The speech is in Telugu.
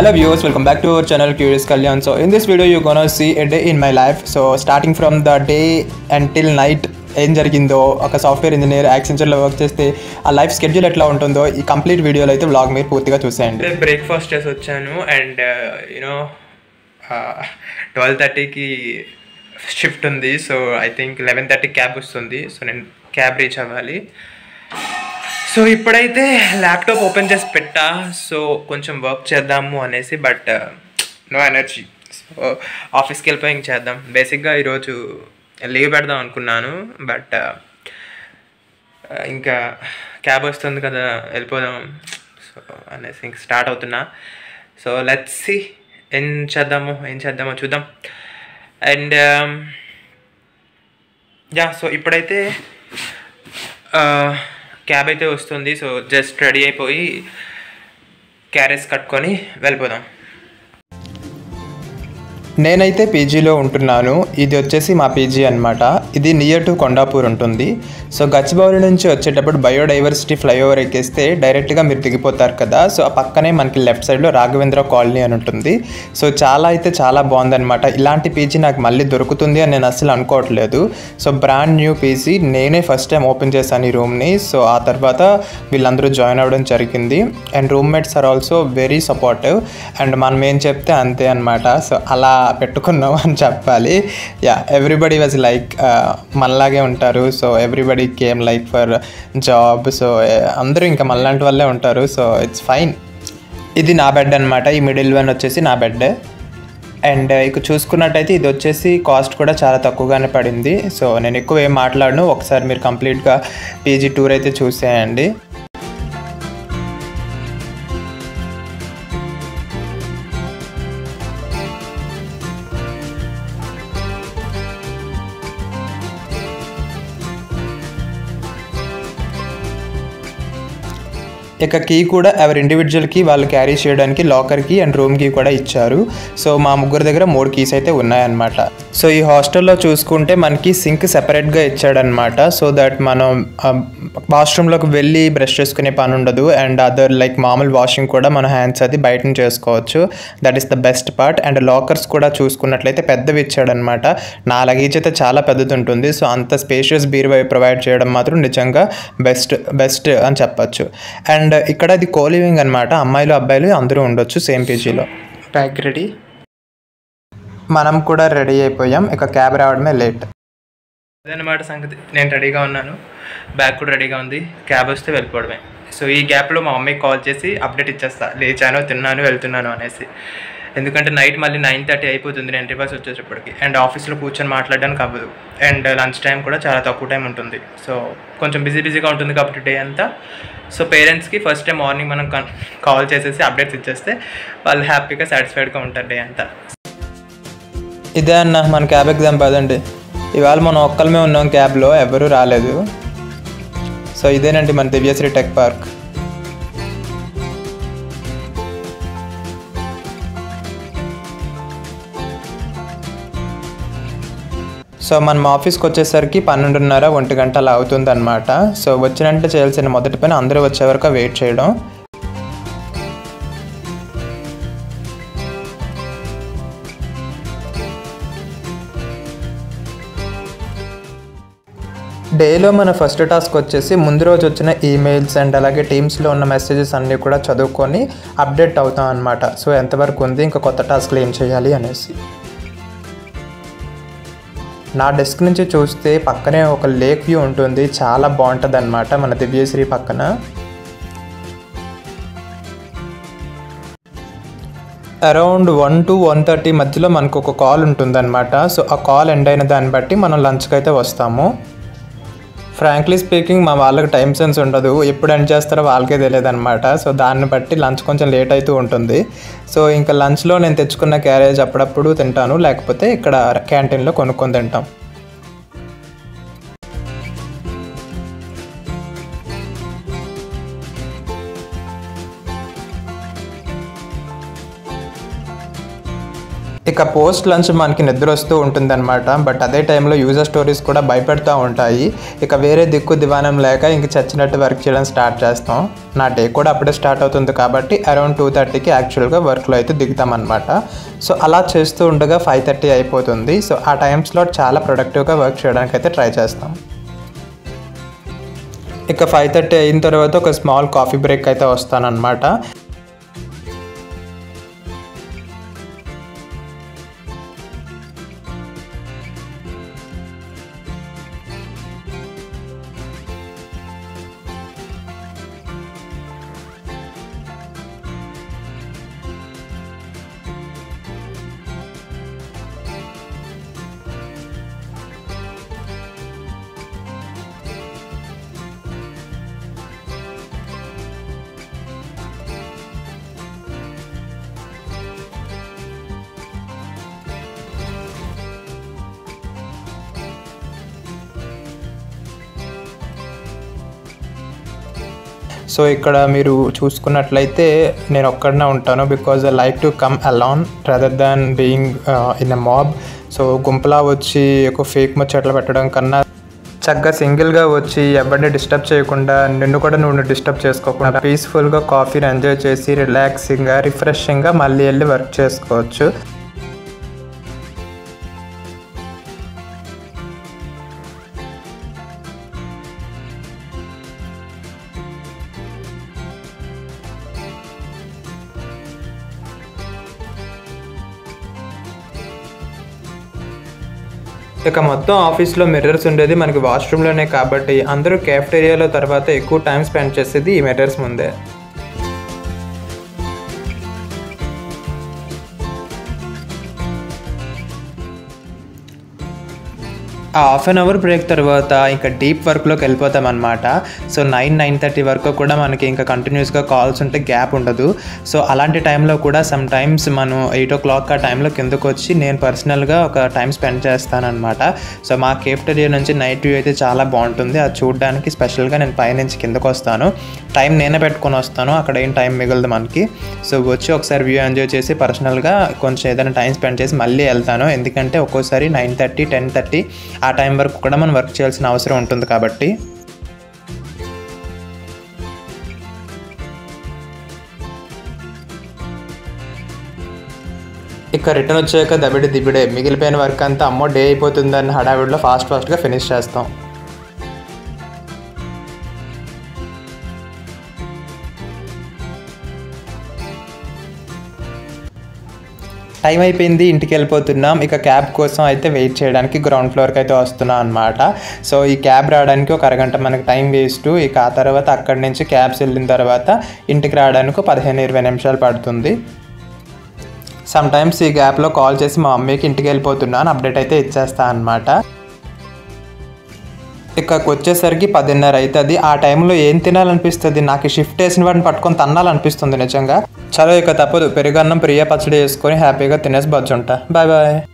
Hello viewers, welcome back to our channel Curious Kalyan. So in this video you're gonna see a day in my life. So starting from the day until night ఏం జరిగిందో ఒక సాఫ్ట్వేర్ ఇంజనీర్ యాక్సెంచర్లో వర్క్ చేస్తే ఆ లైఫ్ స్కెడ్యూల్ ఎట్లా ఉంటుందో ఈ కంప్లీట్ వీడియోలో అయితే వ్లాగ్ మీరు పూర్తిగా చూసేయండి బ్రేక్ఫాస్ట్ చేసి వచ్చాను అండ్ యూనో ట్వెల్వ్ థర్టీకి షిఫ్ట్ ఉంది so I think eleven thirty cab వస్తుంది సో నేను క్యాబ్ రీచ్ అవ్వాలి సో ఇప్పుడైతే ల్యాప్టాప్ ఓపెన్ చేసి పెట్టా సో కొంచెం వర్క్ చేద్దాము అనేసి బట్ నో ఎనర్జీ సో ఆఫీస్కి వెళ్ళిపోయి ఇంక చేద్దాం బేసిక్గా ఈరోజు లీవ్ పెడదాం అనుకున్నాను బట్ ఇంకా క్యాబ్ వస్తుంది కదా వెళ్ళిపోదాం సో అనేసి ఇంక స్టార్ట్ అవుతున్నా సో లెట్స్ సి ఏం చేద్దాము ఏం చేద్దామో చూద్దాం అండ్ యా సో ఇప్పుడైతే క్యాబ్ అయితే వస్తుంది సో జస్ట్ రెడీ అయిపోయి క్యారేజ్ కట్టుకొని వెళ్ళిపోదాం నేనైతే పీజీలో ఉంటున్నాను ఇది వచ్చేసి మా పీజీ అనమాట ఇది నియర్ టు కొండాపూర్ ఉంటుంది సో గచ్చిబౌలి నుంచి వచ్చేటప్పుడు బయోడైవర్సిటీ ఫ్లైఓవర్ ఎక్కేస్తే డైరెక్ట్గా మీరు దిగిపోతారు కదా సో ఆ పక్కనే మనకి లెఫ్ట్ సైడ్లో రాఘవేంద్ర కాలనీ అని ఉంటుంది సో చాలా అయితే చాలా బాగుందన్నమాట ఇలాంటి పీజీ నాకు మళ్ళీ దొరుకుతుంది అని నేను అసలు అనుకోవట్లేదు సో బ్రాండ్ న్యూ పీజీ నేనే ఫస్ట్ టైం ఓపెన్ చేశాను ఈ రూమ్ని సో ఆ తర్వాత వీళ్ళందరూ జాయిన్ అవ్వడం జరిగింది and roommates are also very supportive and మనం ఏం చెప్తే అంతే అనమాట సో అలా పెట్టుకున్నాం అని చెప్పాలి యా ఎవ్రీబడి వాజ్ లైక్ మనలాగే ఉంటారు so everybody came like for job so అందరూ ఇంకా మనలాంటి వాళ్ళే ఉంటారు సో ఇట్స్ ఫైన్ ఇది నా బెడ్ అనమాట ఈ మిడిల్ వన్ వచ్చేసి నా బెడ్ అండ్ ఇక చూసుకున్నట్టయితే ఇది వచ్చేసి కాస్ట్ కూడా చాలా తక్కువగానే పడింది సో నేను ఎక్కువ ఏం మాట్లాడను ఒకసారి మీరు కంప్లీట్గా పీజీ టూర్ అయితే చూసేయండి ఇక కీ కూడా ఎవరి ఇండివిజువల్కి వాళ్ళు క్యారీ చేయడానికి లాకర్కి అండ్ రూమ్కి కూడా ఇచ్చారు సో మా ముగ్గురు దగ్గర మూడు కీస్ అయితే ఉన్నాయన్నమాట సో ఈ హాస్టల్లో చూసుకుంటే మనకి సింక్ సెపరేట్గా ఇచ్చాడనమాట సో దట్ మనం వాష్రూమ్లోకి వెళ్ళి బ్రష్ చేసుకునే పని ఉండదు అండ్ అదర్ లైక్ మామూలు వాషింగ్ కూడా మన హ్యాండ్స్ అది బయట చేసుకోవచ్చు that is the best part and lockers కూడా చూసుకున్నట్లయితే పెద్దవి ఇచ్చాడనమాట నా లగేజ్ అయితే చాలా పెద్దది ఉంటుంది సో అంత స్పేషియస్ బీర్ ప్రొవైడ్ చేయడం మాత్రం నిజంగా బెస్ట్ బెస్ట్ అని చెప్పచ్చు అండ్ ఇక్కడ ఇది కోలివింగ్ అనమాట అమ్మాయిలు అబ్బాయిలు అందరూ ఉండొచ్చు సేమ్ పీజీలో బ్యాగ్ రెడీ మనం కూడా రెడీ అయిపోయాం ఇక క్యాబ్ రావడమే లేట్ అదనమాట సంగతి నేను రెడీగా ఉన్నాను బ్యాగ్ కూడా రెడీగా ఉంది క్యాబ్ వస్తే వెళ్ళిపోవడమే సో ఈ గ్యాప్లో మా మమ్మీకి కాల్ చేసి అప్డేట్ ఇచ్చేస్తా లేచాను తిన్నాను వెళ్తున్నాను అనేసి ఎందుకంటే నైట్ మళ్ళీ నైన్ థర్టీ అయిపోతుంది నేను రివర్స్ వచ్చేటప్పటికి అండ్ ఆఫీస్లో కూర్చొని మాట్లాడడానికి అవ్వదు అండ్ లంచ్ టైం కూడా చాలా తక్కువ టైం ఉంటుంది సో కొంచెం బిజీ బిజీగా ఉంటుంది కాబట్టి డే అంతా సో పేరెంట్స్కి ఫస్ట్ టైం మార్నింగ్ మనం కాల్ చేసేసి అప్డేట్స్ ఇచ్చేస్తే వాళ్ళు హ్యాపీగా సాటిస్ఫైడ్గా ఉంటారు డే అంతా ఇదే అన్న మన క్యాబ్ ఎగ్జామ్ పదండి ఇవాళ మనం ఒక్కలమే ఉన్నాం క్యాబ్లో ఎవరూ రాలేదు సో ఇదేనండి మన దివ్యశ్రీ టెక్ పార్క్ సో మనం ఆఫీస్కి వచ్చేసరికి పన్నెండున్నర ఒంటి గంట అలా అవుతుంది అనమాట సో వచ్చినంటే చేయాల్సిన మొదటి పని అందరూ వచ్చే వరకు వెయిట్ చేయడం డేలో మన ఫస్ట్ టాస్క్ వచ్చేసి ముందు రోజు వచ్చిన ఈమెయిల్స్ అండ్ అలాగే టీమ్స్లో ఉన్న మెసేజెస్ అన్నీ కూడా చదువుకొని అప్డేట్ అవుతాం అనమాట సో ఎంతవరకు ఉంది ఇంకా కొత్త టాస్క్లు ఏం చేయాలి అనేసి నా డెస్క్ నుంచి చూస్తే పక్కనే ఒక లేక్ వ్యూ ఉంటుంది చాలా బాగుంటుంది అనమాట మన దివ్యశ్రీ పక్కన around one to one thirty మధ్యలో మనకు ఒక కాల్ ఉంటుందన్నమాట సో ఆ కాల్ ఎండ్ అయిన దాన్ని బట్టి మనం లంచ్కి అయితే వస్తాము ఫ్రాంక్లీ స్పీకింగ్ మా వాళ్ళకి టైం సెన్స్ ఉండదు ఎప్పుడు ఎండ్ చేస్తారో వాళ్ళకే తెలియదు అనమాట సో దాన్ని బట్టి లంచ్ కొంచెం లేట్ అవుతూ ఉంటుంది సో ఇంకా లంచ్లో నేను తెచ్చుకున్న క్యారేజ్ అప్పుడప్పుడు తింటాను లేకపోతే ఇక్కడ క్యాంటీన్లో కొనుక్కొని తింటాం ఇక పోస్ట్ లంచ్ మనకి నిద్ర వస్తూ ఉంటుందన్నమాట బట్ అదే టైంలో యూజర్ స్టోరీస్ కూడా భయపెడతా ఉంటాయి ఇక వేరే దిక్కు దివానం లేక ఇంక చచ్చినట్టు వర్క్ చేయడం స్టార్ట్ చేస్తాం నా డే కూడా అప్పుడే స్టార్ట్ అవుతుంది కాబట్టి అరౌండ్ టూ థర్టీకి యాక్చువల్గా వర్క్లో అయితే దిగుతామన్నమాట సో అలా చేస్తూ ఉండగా ఫైవ్ థర్టీ అయిపోతుంది సో ఆ టైం స్లాట్ చాలా ప్రొడక్టివ్గా వర్క్ చేయడానికి అయితే ట్రై చేస్తాం ఇక ఫైవ్ థర్టీ అయిన తర్వాత ఒక స్మాల్ కాఫీ బ్రేక్ అయితే వస్తానన్నమాట సో ఇక్కడ మీరు చూసుకున్నట్లయితే నేను ఒక్కడనే ఉంటాను because I like to come alone rather than being in a mob so గుంపులా వచ్చి ఒక ఫేక్ ముచ్చట్లు పెట్టడం కన్నా చక్కగా సింగిల్గా వచ్చి ఎవరిని డిస్టర్బ్ చేయకుండా నిన్ను కూడా నువ్వు డిస్టర్బ్ చేసుకోకుండా పీస్ఫుల్గా కాఫీని ఎంజాయ్ చేసి రిలాక్సింగ్గా రిఫ్రెషింగ్గా మళ్ళీ వెళ్ళి వర్క్ చేసుకోవచ్చు ఇక మొత్తం ఆఫీస్లో మిర్రర్స్ ఉండేది మనకి వాష్రూమ్లోనే కాబట్టి అందరూ క్యాఫ్టేరియాలో తర్వాత ఎక్కువ టైం స్పెండ్ చేసేది ఈ మిర్రర్స్ ముందే ఆ హాఫ్ అన్ అవర్ బ్రేక్ తర్వాత ఇంకా డీప్ వర్క్లోకి వెళ్ళిపోతాం అనమాట సో నైన్ నైన్ థర్టీ వరకు కూడా మనకి ఇంకా కంటిన్యూస్గా కాల్స్ ఉంటే గ్యాప్ ఉండదు సో అలాంటి టైంలో కూడా సమ్ టైమ్స్ మనం ఎయిట్ ఓ క్లాక్ ఆ టైంలో కిందకు వచ్చి నేను పర్సనల్గా ఒక టైం స్పెండ్ చేస్తానన్నమాట సో మా కేఫ్టేరియా నుంచి నైట్ వ్యూ అయితే చాలా బాగుంటుంది అది చూడడానికి స్పెషల్గా నేను పైనుంచి కిందకు వస్తాను టైం నేనే పెట్టుకొని వస్తాను అక్కడ ఏం టైం మిగలదు మనకి సో వచ్చి ఒకసారి వ్యూ ఎంజాయ్ చేసి పర్సనల్గా కొంచెం ఏదైనా టైం స్పెండ్ చేసి మళ్ళీ వెళ్తాను ఎందుకంటే ఒక్కోసారి నైన్ థర్టీ టెన్ థర్టీ ఆ టైం వరకు కూడా మనం వర్క్ చేయాల్సిన అవసరం ఉంటుంది కాబట్టి ఇక రిటర్న్ వచ్చాక దబిడి దిబిడే మిగిలిపోయిన వర్క్ అంతా అమ్మో డే అయిపోతుందని హడావిడిలో ఫాస్ట్ ఫాస్ట్గా ఫినిష్ చేస్తాం టైం అయిపోయింది ఇంటికి వెళ్ళిపోతున్నాం ఇక క్యాబ్ కోసం అయితే వెయిట్ చేయడానికి గ్రౌండ్ ఫ్లోర్కి అయితే వస్తున్నాం అనమాట సో ఈ క్యాబ్ రావడానికి ఒక అరగంట మనకి టైం వేస్ట్ ఇక ఆ తర్వాత అక్కడి నుంచి క్యాబ్స్ వెళ్ళిన తర్వాత ఇంటికి రావడానికి పదిహేను ఇరవై నిమిషాలు పడుతుంది సమ్ టైమ్స్ ఈ గ్యాప్లో కాల్ చేసి మా మమ్మీకి ఇంటికి వెళ్ళిపోతున్నాను అప్డేట్ అయితే ఇచ్చేస్తా అనమాట ఇక్కడికి వచ్చేసరికి పదిన్నర అవుతుంది ఆ టైంలో ఏం తినాలనిపిస్తుంది నాకు షిఫ్ట్ వేసిన వాడిని పట్టుకొని తన్నాలనిపిస్తుంది నిజంగా చలో ఇక తప్పదు పెరుగన్నం ప్రియ పచ్చడి వేసుకొని హ్యాపీగా తినేసి బజ్జుంటా బాయ్ బాయ్